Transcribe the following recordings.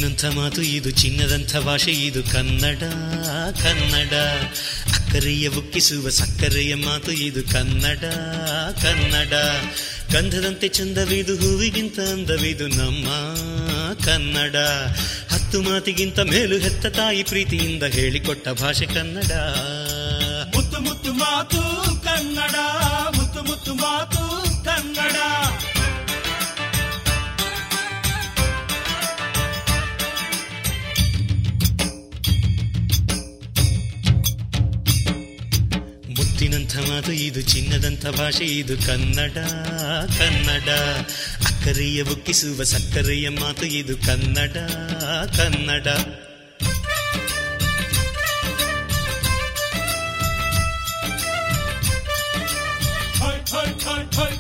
ಮುತ್ತಿನಂಥ ಮಾತು ಇದು ಚಿನ್ನದಂಥ ಭಾಷೆ ಇದು ಕನ್ನಡ ಕನ್ನಡ ಅಕ್ಕರೆಯ ಉಕ್ಕಿಸುವ ಸಕ್ಕರೆಯ ಮಾತು ಇದು ಕನ್ನಡ ಕನ್ನಡ ಗಂಧದಂತೆ ಚಂದವಿದು ಹೂವಿಗಿಂತ ಅಂದವಿದು ನಮ್ಮ ಕನ್ನಡ ಹತ್ತು ಮಾತಿಗಿಂತ ಮೇಲು ಹೆತ್ತ ತಾಯಿ ಪ್ರೀತಿಯಿಂದ ಹೇಳಿಕೊಟ್ಟ ಭಾಷೆ ಕನ್ನಡ ಮುತ್ತು ಮುತ್ತು ಮಾತು ಕನ್ನಡ ಮುತ್ತು ಮುತ್ತು ಮಾತು ಕನ್ನಡ ಮುತ್ತಿನಂಥ ಮಾತು ಇದು ಚಿನ್ನದಂಥ ಭಾಷೆ ಇದು ಕನ್ನಡ ಕನ್ನಡ ಅಕ್ಕರೆಯ ಬುಕ್ಕಿಸುವ ಸಕ್ಕರೆಯ ಮಾತು ಇದು ಕನ್ನಡ ಕನ್ನಡ ಹೊಯ್ ಹೊಯ್ ಹೊಯ್ ಹೊಯ್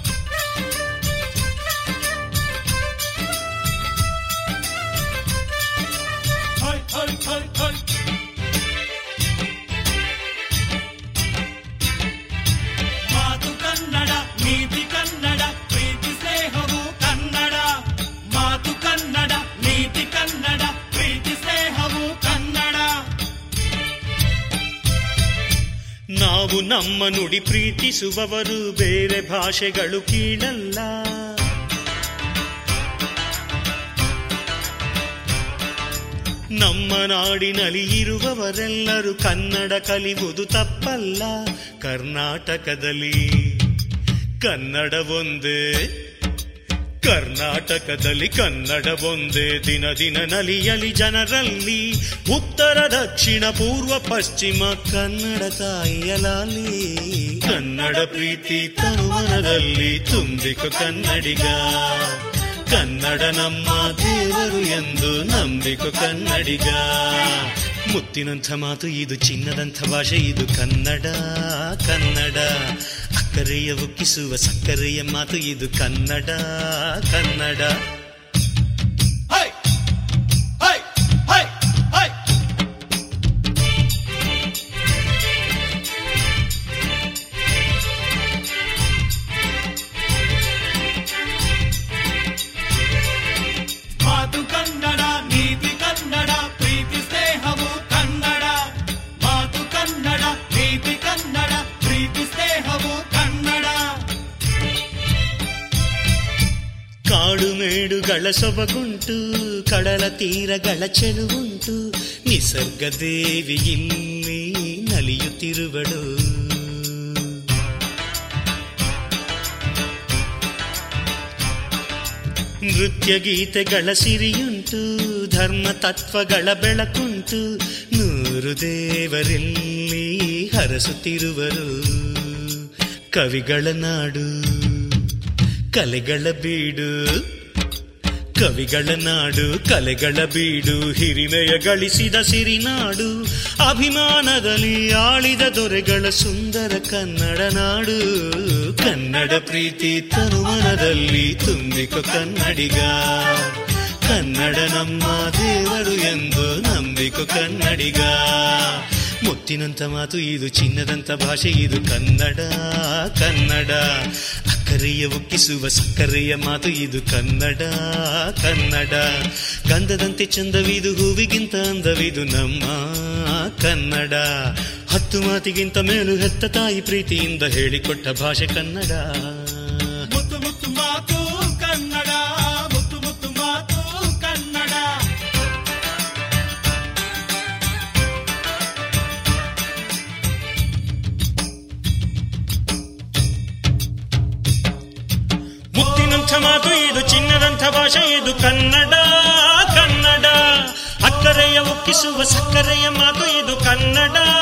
ಹೊಯ್ ಹೊಯ್ ಹೊಯ್ ಹೊಯ್ ಮಾತು ಕನ್ನಡ ನೀತಿ ಕನ್ನಡ ಪ್ರೀತಿ ಸ್ನೇಹವು ಕನ್ನಡ ಮಾತು ಕನ್ನಡ ನೀತಿ ಕನ್ನಡ ಪ್ರೀತಿ ಸ್ನೇಹವು ಕನ್ನಡ ನಾವು ನಮ್ಮ ನುಡಿ ಪ್ರೀತಿಸುವವರು ಬೇರೆ ಭಾಷೆಗಳು ಕೀಳಲ್ಲ ನಮ್ಮ ನಾಡಿನಲ್ಲಿ ಇರುವವರೆಲ್ಲರೂ ಕನ್ನಡ ಕಲಿಯುವುದು ತಪ್ಪಲ್ಲ ಕರ್ನಾಟಕದಲ್ಲಿ ಕನ್ನಡ ಒಂದೇ ಕರ್ನಾಟಕದಲ್ಲಿ ಕನ್ನಡ ಒಂದೇ ದಿನ ದಿನ ನಲಿಯಲಿ ಜನರಲ್ಲಿ ಉತ್ತರ ದಕ್ಷಿಣ ಪೂರ್ವ ಪಶ್ಚಿಮ ಕನ್ನಡ ತಾಯಿಯಲಾಲಿ ಕನ್ನಡ ಪ್ರೀತಿ ತನುಮನದಲ್ಲಿ ತುಂಬಿಕ ಕನ್ನಡಿಗ ಕನ್ನಡ ನಮ್ಮ ದೇವರು ಎಂದು ನಂಬಿಕ ಕನ್ನಡಿಗ ಮುತ್ತಿನಂಥ ಮಾತು ಇದು ಚಿನ್ನದಂಥ ಭಾಷೆ ಇದು ಕನ್ನಡ ಕನ್ನಡ ಅಕ್ಕರೆಯ ಉಕ್ಕಿಸುವ ಸಕ್ಕರೆಯ ಮಾತು ಇದು ಕನ್ನಡ ಕನ್ನಡ ಹೈ ಹೈ ಹೈ ಹೈ ಮಾತು ಕನ್ನಡ ನೀತಿ ಕನ್ನಡ ಪ್ರೀತಿ ಸ್ನೇಹವು ಕನ್ನಡ ಮಾತು ಕನ್ನಡ ನೀತಿ ಕನ್ನಡ ಪ್ರೀತಿ ಸ್ನೇಹವು ಕನ್ನಡ ಕಾಡು ಮೇಡುಗಳ ಸೊಬಗುಂಟು ಕಡಲ ತೀರಗಳ ಚೆಲುವುಂಟು ನಿಸರ್ಗ ದೇವಿ ಇಲ್ಲಿ ನಲಿಯುತ್ತಿರುವಳು ನೃತ್ಯ ಗೀತೆಗಳ ಸಿರಿಯುಂಟು ಧರ್ಮ ತತ್ವಗಳ ಬೆಳಕುಂಟು ನೂರು ದೇವರಲ್ಲಿ ಹರಸುತ್ತಿರುವರು ಕವಿಗಳ ನಾಡು ಕಲೆಗಳ ಬೀಡು ಕವಿಗಳ ನಾಡು ಕಲೆಗಳ ಬೀಡು ಹಿರಿಮೆಯ ಗಳಿಸಿದ ಸಿರಿನಾಡು ಅಭಿಮಾನದಲ್ಲಿ ಆಳಿದ ದೊರೆಗಳ ಸುಂದರ ಕನ್ನಡ ನಾಡು ಕನ್ನಡ ಪ್ರೀತಿ ತನುಮನದಲ್ಲಿ ತುಂಬಿಕ ಕನ್ನಡಿಗ ಕನ್ನಡ ನಮ್ಮ ದೇವರು ಎಂದು ನಂಬಿಕ ಕನ್ನಡಿಗ ಮುತ್ತಿನಂತ ಮಾತು ಇದು ಚಿನ್ನದಂತ ಭಾಷೆ ಇದು ಕನ್ನಡ ಕನ್ನಡ ಅಕ್ಕರೆಯ ಉಕ್ಕಿಸುವ ಸಕ್ಕರೆಯ ಮಾತು ಇದು ಕನ್ನಡ ಕನ್ನಡ ಗಂಧದಂತೆ ಚಂದವಿದು ಹೂವಿಗಿಂತ ಅಂದವಿದು ನಮ್ಮ ಕನ್ನಡ ಹತ್ತು ಮಾತಿಗಿಂತ ಮೇಲು ಹೆತ್ತ ತಾಯಿ ಪ್ರೀತಿಯಿಂದ ಹೇಳಿಕೊಟ್ಟ ಭಾಷೆ ಕನ್ನಡ ಮುತ್ತು ಮುತ್ತು ಮಾತು ಕನ್ನಡ ಮುತ್ತು ಮುತ್ತು ಮಾತು ಕನ್ನಡ ಮುತ್ತಿನಂಥ ಮಾತು ಇದು ಚಿನ್ನದಂಥ ಭಾಷೆ ಇದು ಕನ್ನಡ ಕನ್ನಡ ಅಕ್ಕರೆಯ ಒಪ್ಪಿಸುವ ಸಕ್ಕರೆಯ ಮಾತು ಇದು ಕನ್ನಡ